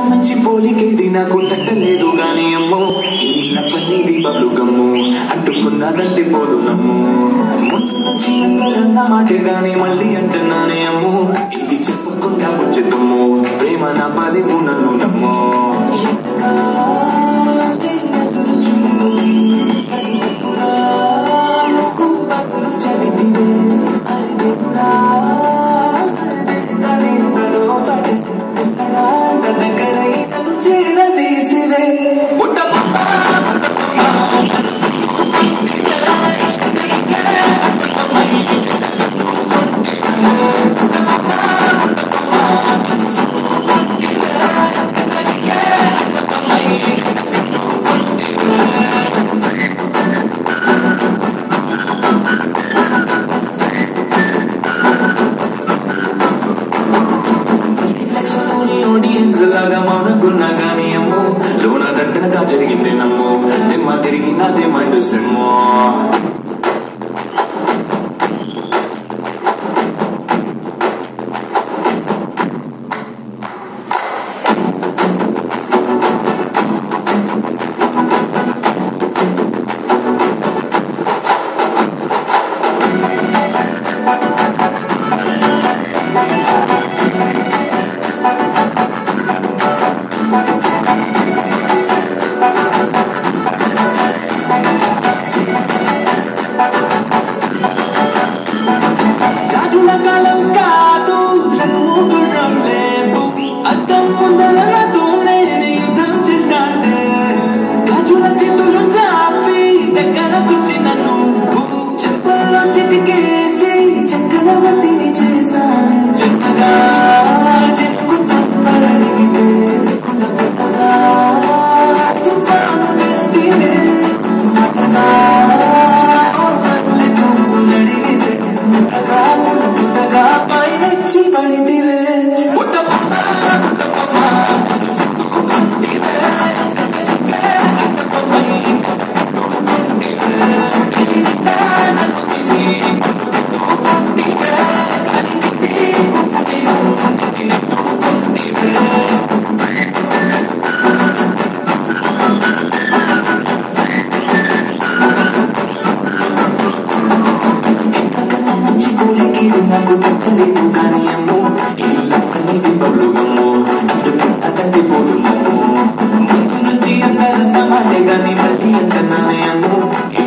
మంచి పోలికేది నాకు తట్టలేదు గాని అమ్మో ఈ నవ్వని దీపలు గమ్ము అంటుకున్నదంటే పోదు నమ్ము ముందు నుంచి అందరన్న మాటే గాని మళ్ళీ అంటున్నానే అమ్ము ఇది చెప్పకుండా వచ్చేతమ్ము ప్రేమ నా పదివు నన్ను నమ్ము ఎంతగా ఎదురు చూపుని కనిపెట్టురా, నువ్వు బదులు చెబితివే అరిదెగురా అరిదెగురనిందరో పడే ఎక్కడా దగ్గరై నన్ను చేరదీసివే ఉట్ట లక్షలోని ఆడియన్స్ లాగా మౌనకున్నా గానీ అమ్మో లోన దట్టనగా జరిగింది నమ్ము దిమ్మ తిరిగి నాదే మైండ్ సిమ్మో రాజుల కాలం కాదు రంగు గుర్రం లేదు అద్దం ముందర నాతోనే యుద్ధం చేస్తాంటే గాజుల చేతులు చాపి దగ్గరకొచ్చి నన్ను చెప్పల్లో చిటికేసి చక్రవర్తిని చేశాను చిన్నగా చెక్కుతూ పరడిగితే కుండ పెద్దగా తుఫాను తెస్తే మాటగా పైనచ్చి పడితివే మంచి కోరికే నాకు తప్పలేదు కానీ అమ్మో ఇల్లప్పనేది బబ్లు గమ్ము అందుకు అతంటి పోదు నమ్ము ముందు నుంచి అందరన్న మాటే కానీ మళ్ళీ అంటున్నానే అమ్మో